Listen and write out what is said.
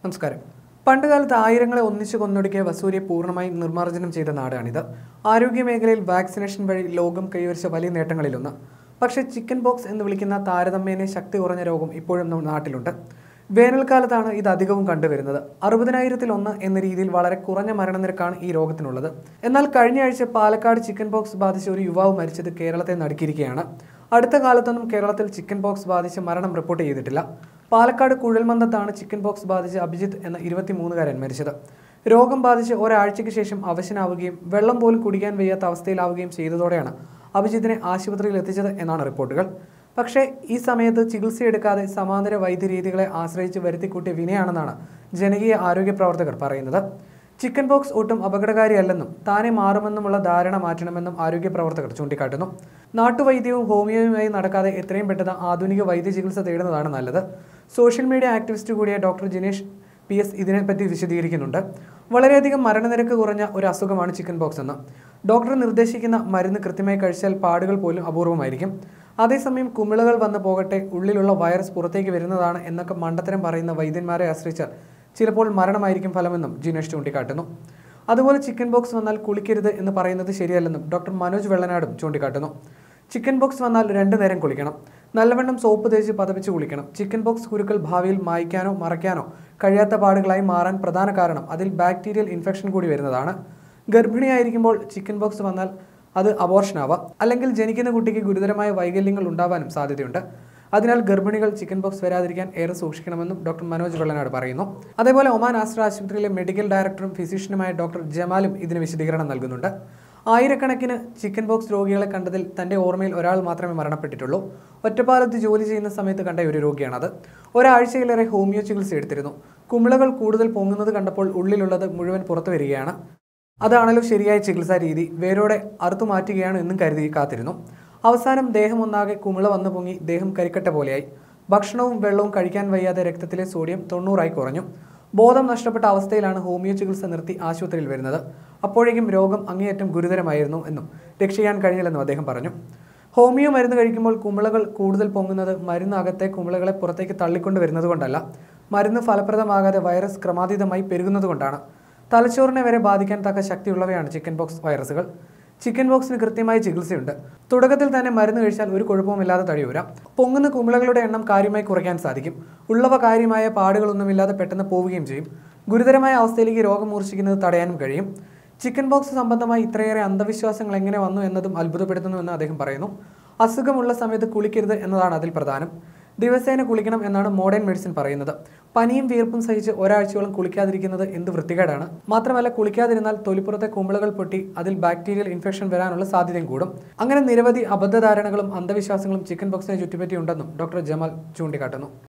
നമസ്കാരം പണ്ടുകാലത്ത് ആയിരങ്ങളെ ഒന്നിച്ചു കൊന്നൊടുക്കിയ വസൂരിയെ പൂർണ്ണമായും നിർമ്മാർജ്ജനം ചെയ്ത നാടാണിത് ആരോഗ്യ മേഖലയിൽ വാക്സിനേഷൻ വഴി ലോകം കൈവരിച്ച വലിയ നേട്ടങ്ങളിലൊന്ന് പക്ഷേ ചിക്കൻ ബോക്സ് എന്ന് വിളിക്കുന്ന താരതമ്യേന ശക്തി കുറഞ്ഞ രോഗം ഇപ്പോഴും നമ്മുടെ നാട്ടിലുണ്ട് വേനൽക്കാലത്താണ് ഇത് അധികവും കണ്ടുവരുന്നത് അറുപതിനായിരത്തിൽ ഒന്ന് എന്ന രീതിയിൽ വളരെ കുറഞ്ഞ മരണനിരക്കാണ് ഈ രോഗത്തിനുള്ളത് എന്നാൽ കഴിഞ്ഞ ആഴ്ച പാലക്കാട് ചിക്കൻ ബോക്സ് ബാധിച്ച ഒരു യുവാവ് മരിച്ചത് കേരളത്തെ നടുക്കിയിരിക്കുകയാണ് അടുത്ത കാലത്തൊന്നും കേരളത്തിൽ ചിക്കൻ ബോക്സ് ബാധിച്ച് മരണം റിപ്പോർട്ട് ചെയ്തിട്ടില്ല പാലക്കാട് കുഴൽമന്ദത്താണ് ചിക്കൻ ബോക്സ് ബാധിച്ച് അഭിജിത്ത് എന്ന ഇരുപത്തിമൂന്നുകാരൻ മരിച്ചത് രോഗം ബാധിച്ച് ഒരാഴ്ചയ്ക്ക് ശേഷം അവശനാവുകയും വെള്ളം പോലും കുടിക്കാൻ വയ്യാത്ത അവസ്ഥയിലാവുകയും ചെയ്തതോടെയാണ് അഭിജിത്തിനെ ആശുപത്രിയിൽ എത്തിച്ചത് എന്നാണ് റിപ്പോർട്ടുകൾ പക്ഷേ ഈ സമയത്ത് ചികിത്സയെടുക്കാതെ സമാന്തര വൈദ്യരീതികളെ ആശ്രയിച്ച് വരുത്തിക്കൂട്ടിയ വിനയാണെന്നാണ് ജനകീയ ആരോഗ്യ പ്രവർത്തകർ പറയുന്നത് ചിക്കൻ ബോക്സ് ഒട്ടും അപകടകാരിയല്ലെന്നും താനെ മാറുമെന്നുമുള്ള ധാരണ മാറ്റണമെന്നും ആരോഗ്യ പ്രവർത്തകർ ചൂണ്ടിക്കാട്ടുന്നു നാട്ടുവൈദ്യവും ഹോമിയോയുമായി നടക്കാതെ എത്രയും പെട്ടെന്ന് ആധുനിക വൈദ്യ ചികിത്സ തേടുന്നതാണ് നല്ലത് സോഷ്യൽ മീഡിയ ആക്ടിവിസ്റ്റ് കൂടിയ ഡോക്ടർ ജിനേഷ് പി എസ് ഇതിനെപ്പറ്റി വിശദീകരിക്കുന്നുണ്ട് വളരെയധികം മരണനിരക്ക് കുറഞ്ഞ ഒരു അസുഖമാണ് ചിക്കൻ ബോക്സ് എന്ന് ഡോക്ടർ നിർദ്ദേശിക്കുന്ന മരുന്ന് കൃത്യമായി കഴിച്ചാൽ പാടുകൾ പോലും അപൂർവമായിരിക്കും അതേസമയം കുമിളകൾ വന്നു പോകട്ടെ ഉള്ളിലുള്ള വൈറസ് പുറത്തേക്ക് വരുന്നതാണ് എന്നൊക്കെ മണ്ടത്തരം പറയുന്ന വൈദ്യന്മാരെ ആശ്രയിച്ചാൽ ചിലപ്പോൾ മരണമായിരിക്കും ഫലമെന്നും ജിനേഷ് ചൂണ്ടിക്കാട്ടുന്നു അതുപോലെ ചിക്കൻ ബോക്സ് വന്നാൽ കുളിക്കരുത് എന്ന് പറയുന്നത് ശരിയല്ലെന്നും ഡോക്ടർ മനോജ് വെള്ളനാടും ചൂണ്ടിക്കാട്ടുന്നു ചിക്കൻ ബോക്സ് വന്നാൽ രണ്ടു നേരം കുളിക്കണം നല്ലവണ്ണം സോപ്പ് തേച്ച് പതപ്പിച്ച് കുളിക്കണം ചിക്കൻ ബോക്സ് കുരുക്കൾ ഭാവിയിൽ മായ്ക്കാനോ മറയ്ക്കാനോ കഴിയാത്ത പാടുകളായി മാറാൻ പ്രധാന കാരണം അതിൽ ബാക്ടീരിയൽ ഇൻഫെക്ഷൻ കൂടി വരുന്നതാണ് ഗർഭിണിയായിരിക്കുമ്പോൾ ചിക്കൻ ബോക്സ് വന്നാൽ അത് അബോർഷനാവാം അല്ലെങ്കിൽ ജനിക്കുന്ന കുട്ടിക്ക് ഗുരുതരമായ വൈകല്യങ്ങൾ ഉണ്ടാവാനും സാധ്യതയുണ്ട് അതിനാൽ ഗർഭിണികൾ ചിക്കൻ ബോക്സ് വരാതിരിക്കാൻ ഏറെ സൂക്ഷിക്കണമെന്നും ഡോക്ടർ മനോജ് വെള്ളനാട് പറയുന്നു അതേപോലെ ഒമാൻ ആസ്ട്ര ആശുപത്രിയിലെ മെഡിക്കൽ ഡയറക്ടറും ഫിസിഷ്യനുമായ ഡോക്ടർ ജമാലും ഇതിന് വിശദീകരണം നൽകുന്നുണ്ട് ആയിരക്കണക്കിന് ചിക്കൻ ബോക്സ് രോഗികളെ കണ്ടതിൽ തന്റെ ഓർമ്മയിൽ ഒരാൾ മാത്രമേ മരണപ്പെട്ടിട്ടുള്ളൂ ഒറ്റപ്പാലത്ത് ജോലി ചെയ്യുന്ന സമയത്ത് കണ്ട ഒരു രോഗിയാണത് ഒരാഴ്ചയിലേറെ ഹോമിയോ ചികിത്സ എടുത്തിരുന്നു കുമിളകൾ കൂടുതൽ പൊങ്ങുന്നത് കണ്ടപ്പോൾ ഉള്ളിലുള്ളത് മുഴുവൻ പുറത്തു വരികയാണ് അതാണല്ലോ ശരിയായ ചികിത്സാ രീതി വേരോടെ അറുത്തു മാറ്റുകയാണ് എന്നും കരുതി കാത്തിരുന്നു അവസാനം ദേഹം ഒന്നാകെ കുമിള വന്നു പൊങ്ങി ദേഹം കരിക്കട്ട പോലെയായി ഭക്ഷണവും വെള്ളവും കഴിക്കാൻ വയ്യാതെ രക്തത്തിലെ സോഡിയം തൊണ്ണൂറായി കുറഞ്ഞു ബോധം നഷ്ടപ്പെട്ട അവസ്ഥയിലാണ് ഹോമിയോ ചികിത്സ നിർത്തി ആശുപത്രിയിൽ വരുന്നത് അപ്പോഴേക്കും രോഗം അങ്ങേയറ്റം ഗുരുതരമായിരുന്നു എന്നും രക്ഷിക്കാൻ കഴിഞ്ഞില്ലെന്നും അദ്ദേഹം പറഞ്ഞു ഹോമിയോ മരുന്ന് കഴിക്കുമ്പോൾ കുമിളകൾ കൂടുതൽ പൊങ്ങുന്നത് മരുന്ന് അകത്തെ കുമിളകളെ പുറത്തേക്ക് തള്ളിക്കൊണ്ട് വരുന്നത് കൊണ്ടല്ല മരുന്ന് ഫലപ്രദമാകാതെ വൈറസ് ക്രമാതീതമായി പെരുകുന്നത് കൊണ്ടാണ് തലച്ചോറിനെ വരെ ബാധിക്കാൻ തക്ക ശക്തിയുള്ളവയാണ് ചിക്കൻ ബോക്സ് വൈറസുകൾ ചിക്കൻ ബോക്സിന് കൃത്യമായ ചികിത്സയുണ്ട് തുടക്കത്തിൽ തന്നെ മരുന്ന് കഴിച്ചാൽ ഒരു കുഴപ്പവുമില്ലാതെ തടിയൂരാം പൊങ്ങുന്ന കുമിളകളുടെ എണ്ണം കാര്യമായി കുറയ്ക്കാൻ സാധിക്കും ഉള്ളവ കാര്യമായ പാടുകളൊന്നുമില്ലാതെ പെട്ടെന്ന് പോവുകയും ചെയ്യും ഗുരുതരമായ അവസ്ഥയിലേക്ക് രോഗം മൂർച്ഛിക്കുന്നത് തടയാനും കഴിയും ചിക്കൻ ബോക്സ് സംബന്ധമായി ഇത്രയേറെ അന്ധവിശ്വാസങ്ങൾ എങ്ങനെ വന്നു എന്നതും അത്ഭുതപ്പെടുത്തുന്നുവെന്ന് അദ്ദേഹം പറയുന്നു അസുഖമുള്ള സമയത്ത് കുളിക്കരുത് എന്നതാണ് അതിൽ പ്രധാനം ദിവസേന കുളിക്കണം എന്നാണ് മോഡേൺ മെഡിസിൻ പറയുന്നത് പനിയും വിയർപ്പും സഹിച്ച് ഒരാഴ്ചയോളം കുളിക്കാതിരിക്കുന്നത് എന്ത് വൃത്തികേടാണ് മാത്രമല്ല കുളിക്കാതിരുന്നാൽ തൊലിപ്പുറത്തെ കുമിളകൾ പൊട്ടി അതിൽ ബാക്ടീരിയൽ ഇൻഫെക്ഷൻ വരാനുള്ള സാധ്യതയും കൂടും അങ്ങനെ നിരവധി അബദ്ധധാരണകളും അന്ധവിശ്വാസങ്ങളും ചിക്കൻ ബോക്സിനെ ചുറ്റിപ്പറ്റിയുണ്ടെന്നും ഡോക്ടർ ജമാൽ ചൂണ്ടിക്കാട്ടുന്നു